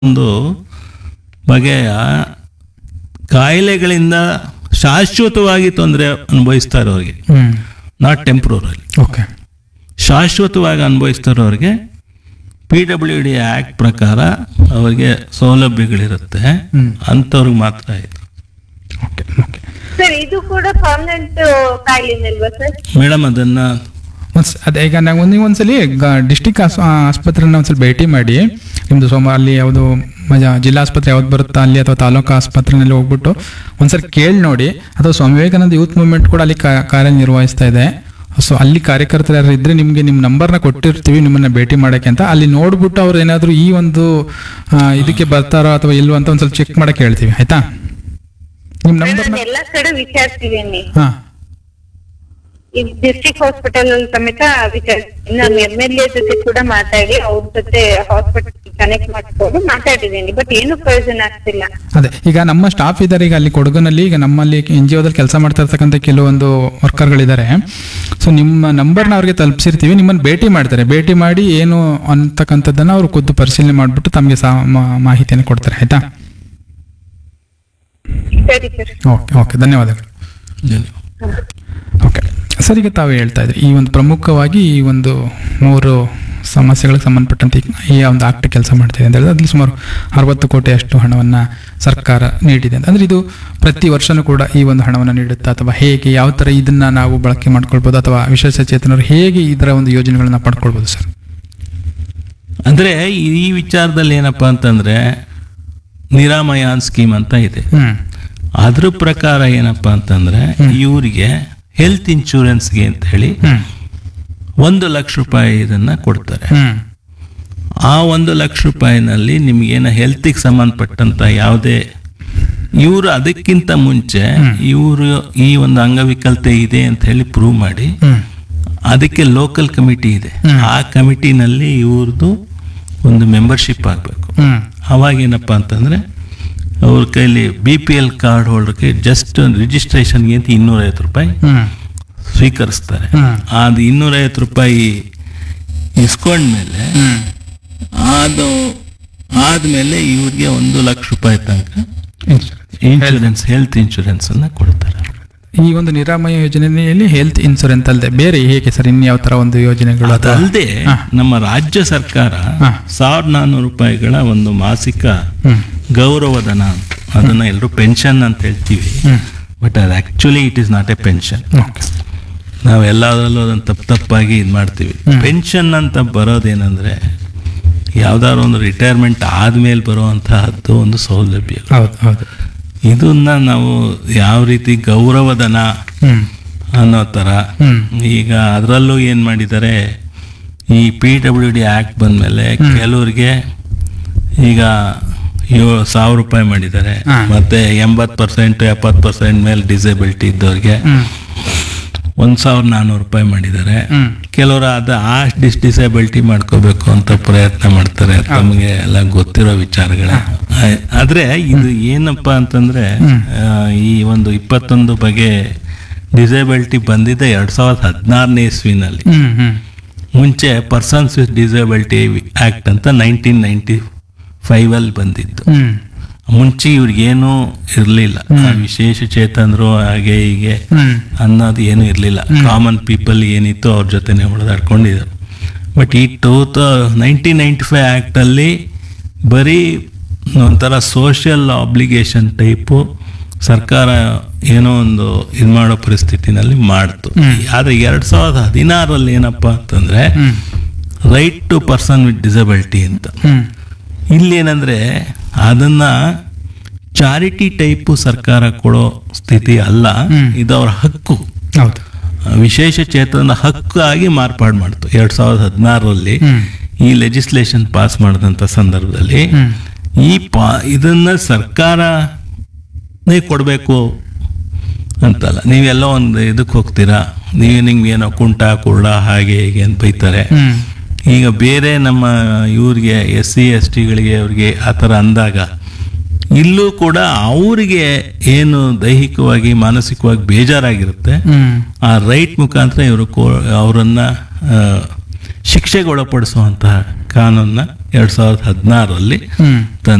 ಒಂದು ಬಗೆಯ ಕಾಯಿಲೆಗಳಿಂದ ಶಾಶ್ವತವಾಗಿ ತೊಂದರೆ ಅನುಭವಿಸ್ತಾ ಇರೋರಿಗೆ ಹ್ಮ್ ನಾಟ್ ಟೆಂಪ್ರವರಿ ಓಕೆ ಶಾಶ್ವತವಾಗಿ ಅನುಭವಿಸ್ತಾ ಇರೋರಿಗೆ ಪಿ ಡಬ್ಲ್ಯೂ ಡಿ ಆ್ಯಕ್ಟ್ ಪ್ರಕಾರ ಅವರಿಗೆ ಸೌಲಭ್ಯಗಳಿರುತ್ತೆ ಹ್ಮ್. ಅಂಥವ್ರಿಗೆ ಮಾತ್ರ ಇದು ಓಕೆ ಓಕೆ ಸರ್ ಇದು ಕೂಡ ಪರ್ಮನೆಂಟ್ ಕಾಯಿಲೆನಲ್ವಾ ಸರ್ ಮೇಡಮ್ ಅದನ್ನು ಒಂದ್ಸ ಅದೇ ಈಗ ನಾವು ನೀವು ಒಂದ್ಸಲಿ ಡಿಸ್ಟಿಕ್ ಆಸ್ಪತ್ರೆನ ಒಂದ್ಸಲ ಭೇಟಿ ಮಾಡಿ ನಿಮ್ಮದು ಸೋಮವಾರ ಅಲ್ಲಿ ಯಾವುದು ಮಜಾ ಜಿಲ್ಲಾ ಆಸ್ಪತ್ರೆ ಯಾವ್ದು ಬರುತ್ತಾ ಅಲ್ಲಿ ಅಥವಾ ತಾಲೂಕು ಆಸ್ಪತ್ರೆನಲ್ಲಿ ಹೋಗ್ಬಿಟ್ಟು ಒಂದ್ಸರಿ ಕೇಳಿ ನೋಡಿ ಅಥವಾ ಸ್ವಾಮಿ ವಿವೇಕಾನಂದ ಯೂತ್ ಮೂವ್ಮೆಂಟ್ ಕೂಡ ಅಲ್ಲಿ ಕಾ- ಕಾರ್ಯನಿರ್ವಹಿಸ್ತಾ ಇದೆ ಸೊ ಅಲ್ಲಿ ಕಾರ್ಯಕರ್ತರು ಯಾರು ಇದ್ರೆ ನಿಮಗೆ ನಿಮ್ಮ ನಂಬರ್ನ ಕೊಟ್ಟಿರ್ತೀವಿ ನಿಮ್ಮನ್ನ ಭೇಟಿ ಮಾಡೋಕ್ಕೆ ಅಂತ ಅಲ್ಲಿ ನೋಡ್ಬಿಟ್ಟು ಅವ್ರು ಏನಾದರೂ ಈ ಒಂದು ಆ, ಇದಕ್ಕೆ ಬರ್ತಾರೋ ಅಥವಾ ಇಲ್ವೋ ಅಂತ ಒಂದ್ಸಲ ಚೆಕ್ ಮಾಡಕ್ಕೆ ಹೇಳ್ತೀವಿ ಆಯ್ತಾ ನಿಮ್ಮ ನಂಬರ್ನ ನಾನು ಎಲ್ಲಾ ಕಡೆ ವಿಚಾರಿಸಿದ್ದೀನಿ ಹಾಂ ಈ ಡಿಸ್ಟ್ರಿಕ್ಟ್ ಹಾಸ್ಪಿಟಲ್ ಅಲ್ಲಿ ಸಮೇತ ವಿಚಾರಿಸಿದ್ದೀನಿ ನಾನು ಎಮ್ ಎಲ್ ಎ ಜೊತೆ ಕೂಡ ಮಾತಾಡಿ ಅವ್ರ ಜೊತೆ ಹಾಸ್ಪಿಟಲ್ ಕನೆಕ್ಟ್ ಮಾಡ್ಕೊಂಡು ಮಾತಾಡಿದ್ದೀನಿ ಬಟ್ ಏನು ಪ್ರಯೋಜನ ಆಗ್ತಿಲ್ಲ ಅದೇ ಈಗ ನಮ್ಮ ಸ್ಟಾಫ್ ಇದ್ದಾರೆ ಈಗ ಅಲ್ಲಿ ಕೊಡಗುನಲ್ಲಿ ಈಗ ನಮ್ಮಲ್ಲಿ ಎನ್ ಜಿ ಒದಲ್ಲಿ ಕೆಲಸ ಮಾಡ್ತಾ ಇರ್ತಕ್ಕಂಥ ಕೆಲವೊಂದು ವರ್ಕರ್ಗಳಿದ್ದಾರೆ ಸೊ ನಿಮ್ಮ ನಂಬರ್ನ ಅವ್ರಿಗೆ ತಲುಪಿಸಿರ್ತೀವಿ ನಿಮ್ಮನ್ನು ಭೇಟಿ ಮಾಡ್ತಾರೆ ಭೇಟಿ ಮಾಡಿ ಏನು ಅಂತಕ್ಕಂಥದ್ದನ್ನು ಅವರು ಖುದ್ದು ಪರಿಶೀಲನೆ ಮಾಡಿಬಿಟ್ಟು ತಮಗೆ ಸಹ ಮಾ- ಮಾಹಿತಿಯನ್ನು ಕೊಡ್ತಾರೆ ಆಯ್ತಾ ಸರಿ ಸರ್ ಓಕೆ ಓಕೆ ಧನ್ಯವಾದಗಳು ಓಕೆ ಸರ್ ಈಗ ತಾವು ಹೇಳ್ತಾ ಇದ್ರಿ ಈ ಒಂದು ಪ್ರಮುಖವಾಗಿ ಈ ಒಂದು ಮೂರು ಸಮಸ್ಯೆಗಳಿಗೆ ಸಂಬಂಧಪಟ್ಟಂತೆ ಈ ಒಂದು ಆಕ್ಟ್ ಕೆಲಸ ಮಾಡ್ತಿದೆ ಅಂತ ಹೇಳಿದ್ರೆ ಅದ್ರಲ್ಲಿ ಸುಮಾರು ಅರವತ್ತು ಕೋಟಿಯಷ್ಟು ಹಣವನ್ನು ಸರ್ಕಾರ ನೀಡಿದೆ ಅಂತ ಅಂದರೆ ಇದು ಪ್ರತಿ ವರ್ಷನೂ ಕೂಡ ಈ ಒಂದು ಹಣವನ್ನು ನೀಡುತ್ತಾ ಅಥವಾ ಹೇಗೆ ಯಾವ ಥರ ಇದನ್ನು ನಾವು ಬಳಕೆ ಮಾಡ್ಕೊಳ್ಬೋದು ಅಥವಾ ವಿಶೇಷ ಚೇತನರು ಹೇಗೆ ಇದರ ಒಂದು ಯೋಜನೆಗಳನ್ನು ಪಡ್ಕೊಳ್ಬೋದು ಸರ್ ಅಂದರೆ ಈ ವಿಚಾರದಲ್ಲಿ ಏನಪ್ಪ ಅಂತಂದರೆ ನಿರಾಮಯಾನ್ ಸ್ಕೀಮ್ ಅಂತ ಇದೆ ಹ್ಞೂ ಅದ್ರ ಪ್ರಕಾರ ಏನಪ್ಪ ಅಂತಂದರೆ ಇವರಿಗೆ ಹೆಲ್ತ್ ಇನ್ಶೂರೆನ್ಸ್ಗೆ ಅಂತ ಹೇಳಿ ಹ್ಞೂ ಒಂದು ಲಕ್ಷ ರೂಪಾಯಿ ಇದನ್ನು ಕೊಡ್ತಾರೆ ಹ್ಞೂ ಆ ಒಂದು ಲಕ್ಷ ರೂಪಾಯಿನಲ್ಲಿ ನಿಮಗೇನ ಹೆಲ್ತಿಗೆ ಸಂಬಂಧಪಟ್ಟಂತ ಯಾವುದೇ ಇವರು ಅದಕ್ಕಿಂತ ಮುಂಚೆ ಇವರು ಈ ಒಂದು ಅಂಗವಿಕಲತೆ ಇದೆ ಅಂತ ಹೇಳಿ ಪ್ರೂವ್ ಮಾಡಿ ಹ್ಞೂ ಅದಕ್ಕೆ ಲೋಕಲ್ ಕಮಿಟಿ ಇದೆ ಆ ಕಮಿಟಿನಲ್ಲಿ ಇವ್ರದ್ದು ಒಂದು ಮೆಂಬರ್ಶಿಪ್ ಆಗಬೇಕು ಹ್ಞೂ ಅವಾಗೇನಪ್ಪ ಅಂತಂದರೆ ಅವ್ರ ಕೈಲಿ ಬಿ ಪಿ ಎಲ್ ಕಾರ್ಡ್ ಹೋಲ್ಡರ್ಗೆ ಜಸ್ಟ್ ರಿಜಿಸ್ಟ್ರೇಷನ್ಗೆ ಅಂತ ಇನ್ನೂರೈವತ್ತು ರೂಪಾಯಿ ಹ್ಞೂ ಸ್ವೀಕರಿಸ್ತಾರೆ ಹ್ಞೂ ಅದು ಇನ್ನೂರೈವತ್ತು ರೂಪಾಯಿ ಇಸ್ಕೊಂಡ್ಮೇಲೆ ಹ್ಞೂ ಅದು ಆದಮೇಲೆ ಇವ್ರಿಗೆ ಒಂದು ಲಕ್ಷ ರೂಪಾಯಿ ತನಕ ಇನ್ಶೂರೆನ್ಸ್ ಹೆಲ್ತ್ ಇನ್ಶೂರೆನ್ಸ್ ಅನ್ನ ಕೊಡ್ತಾರೆ ಈ ಒಂದು ನಿರಾಮಯ ಯೋಜನೆಯಲ್ಲಿ ಹೆಲ್ತ್ ಇನ್ಸೂರೆನ್ಸ್ ಅಲ್ಲದೆ ಬೇರೆ ಹೇಗೆ ಸರ್ ಇನ್ಯಾವ ತರ ಒಂದು ಯೋಜನೆಗಳು ಅಥವಾ ಅದಲ್ಲದೆ ಹಾ. ನಮ್ಮ ರಾಜ್ಯ ಸರ್ಕಾರ ಹಾ. ಸಾವಿರದ ನಾನ್ನೂರು ರೂಪಾಯಿಗಳ ಒಂದು ಮಾಸಿಕ ಹ್ಮ್ ಗೌರವಧನ ಅಂತ ಅದನ್ನ ಎಲ್ಲರೂ ಪೆನ್ಷನ್ ಅಂತ ಹೇಳ್ತೀವಿ ಹ್ಮ್ ಬಟ್ ಅದು actually it is not a pension okay ನಾವು ಎಲ್ಲದರಲ್ಲೂ ಅದನ್ನು ತಪ್ಪು ತಪ್ಪಾಗಿ ಇದು ಮಾಡ್ತೀವಿ ಪೆನ್ಷನ್ ಅಂತ ಬರೋದೇನೆಂದ್ರೆ ಯಾವ್ದಾದ್ರು ಒಂದು ರಿಟೈರ್ಮೆಂಟ್ ಆದ್ಮೇಲೆ ಬರುವಂತಹದ್ದು ಒಂದು ಸೌಲಭ್ಯ ಹೌದು ಹೌದು ಇದನ್ನ ನಾವು ಯಾವ ರೀತಿ ಗೌರವಧನ ಹ್ಮ್ ಅನ್ನೋ ಥರ ಹ್ಮ್ ಈಗ ಅದರಲ್ಲೂ ಏನು ಮಾಡಿದ್ದಾರೆ ಈ ಪಿ ಡಬ್ಲ್ಯೂ ಡಿ ಆ್ಯಕ್ಟ್ ಬಂದಮೇಲೆ ಕೆಲವ್ರಿಗೆ ಈಗ ಏಳು ಸಾವಿರ ರೂಪಾಯಿ ಮಾಡಿದ್ದಾರೆ ಹಾ. ಮತ್ತೆ ಎಂಬತ್ತು ಪರ್ಸೆಂಟ್ ಎಪ್ಪತ್ತು ಪರ್ಸೆಂಟ್ ಮೇಲೆ ಡಿಸೇಬಿಲಿಟಿ ಇದ್ದವ್ರಿಗೆ ಹ್ಮ್ ಒಂದು ಸಾವಿರದ ನಾನ್ನೂರು ರೂಪಾಯಿ ಮಾಡಿದ್ದಾರೆ ಹ್ಮ್ ಕೆಲವರು ಅದು ಆ ಡಿಸ್ ಡಿಸೇಬಿಲಿಟಿ ಮಾಡ್ಕೋಬೇಕು ಅಂತ ಪ್ರಯತ್ನ ಮಾಡ್ತಾರೆ ತಮಗೆ ಎಲ್ಲ ಗೊತ್ತಿರೋ ವಿಚಾರಗಳೇ ಆದ್ರೆ ಇದು ಏನಪ್ಪ ಅಂತಂದ್ರೆ ಆ, ಈ ಒಂದು ಇಪ್ಪತ್ತೊಂದು ಬಗೆ ಡಿಸೇಬಿಲಿಟಿ ಬಂದಿದ್ದೆ ಎರಡ್ ಸಾವಿರದ ಹದಿನಾರನೇ ಇಸ್ವಿನಲ್ಲಿ ಹ್ಮ್ ಹ್ಮ್ ಮುಂಚೆ ಪರ್ಸನ್ಸ್ ವಿತ್ ಡಿಸೇಬಿಲಿಟಿ ಆಕ್ಟ್ ಅಂತ ನೈನ್ಟೀನ್ ನೈನ್ಟಿ ಫೈವ್ ಅಲ್ಲಿ ಬಂದಿದ್ದು ಹ್ಮ್ ಮುಂಚೆ ಇವ್ರಿಗೇನು ಇರಲಿಲ್ಲ ವಿಶೇಷ ಚೇತನರು ಹಾಗೆ ಹೀಗೆ ಹ್ಮ್ ಅನ್ನೋದು ಏನು ಇರಲಿಲ್ಲ ಕಾಮನ್ ಪೀಪಲ್ ಏನಿತ್ತು ಅವ್ರ ಜೊತೆನೆ ಹೊಡೆದಾಡ್ಕೊಂಡಿದ್ರು ಬಟ್ ಈ to the nineteen ninety five ಆ್ಯಕ್ಟಲ್ಲಿ ಬರೀ ಒಂಥರ ಸೋಷಿಯಲ್ ಆಬ್ಲಿಗೇಷನ್ ಟೈಪು ಸರ್ಕಾರ ಏನೋ ಒಂದು ಇದು ಮಾಡೋ ಪರಿಸ್ಥಿತಿನಲ್ಲಿ ಮಾಡ್ತು ಆದರೆ ಎರಡು ಸಾವಿರದ ಹದಿನಾರಲ್ಲಿ ಏನಪ್ಪ ಅಂತಂದರೆ hmm right to person with disability ಅಂತ ಹ್ಮ್ ಇಲ್ಲೇನಂದ್ರೆ ಅದನ್ನ ಚಾರಿಟಿ ಟೈಪು ಸರ್ಕಾರ ಕೊಡೋ ಸ್ಥಿತಿ ಅಲ್ಲ ಹ್ಮ್. ಇದು ಅವ್ರ ಹಕ್ಕು ಹೌದು ವಿಶೇಷ ಚೇತನ ಹಕ್ಕಾಗಿ ಮಾರ್ಪಾಡು ಮಾಡ್ತು ಎರಡ್ ಸಾವಿರದ ಹದಿನಾರರಲ್ಲಿ ಹ್ಮ್ ಈ ಲೆಜಿಸ್ಲೇಷನ್ ಪಾಸ್ ಮಾಡಿದಂಥ ಸಂದರ್ಭದಲ್ಲಿ ಹ್ಮ್ ಈ ಪಾ ಇದನ್ನ ಸರ್ಕಾರನೇ ಕೊಡಬೇಕು ಅಂತಲ್ಲ ನೀವೆಲ್ಲ ಒಂದು ಇದಕ್ಕೆ ಹೋಗ್ತೀರಾ ನೀವು ನಿಮ್ಗೆ ಏನೋ ಕುಂಟ ಕುರುಡ ಹಾಗೆ ಹೀಗೆ ಅಂತ ಬೈತಾರೆ ಹ್ಮ್ ಈಗ ಬೇರೆ ನಮ್ಮ ಇವ್ರಿಗೆ ಎಸ್ ಸಿ ಎಸ್ ಟಿಗಳಿಗೆ ಅವ್ರಿಗೆ ಆ ಥರ ಅಂದಾಗ ಇಲ್ಲೂ ಕೂಡ ಅವರಿಗೆ ಏನು ದೈಹಿಕವಾಗಿ ಮಾನಸಿಕವಾಗಿ ಬೇಜಾರಾಗಿರುತ್ತೆ ಹ್ಮ್ ಆ ರೈಟ್ ಮುಖಾಂತರ ಇವರು ಕೋ ಅವರನ್ನು ಶಿಕ್ಷೆಗೆ ಒಳಪಡಿಸುವಂತಹ ಕಾನೂನ್ನ ಎರಡ್ ಸಾವಿರದ ಹದಿನಾರರಲ್ಲಿ ಹ್ಮ್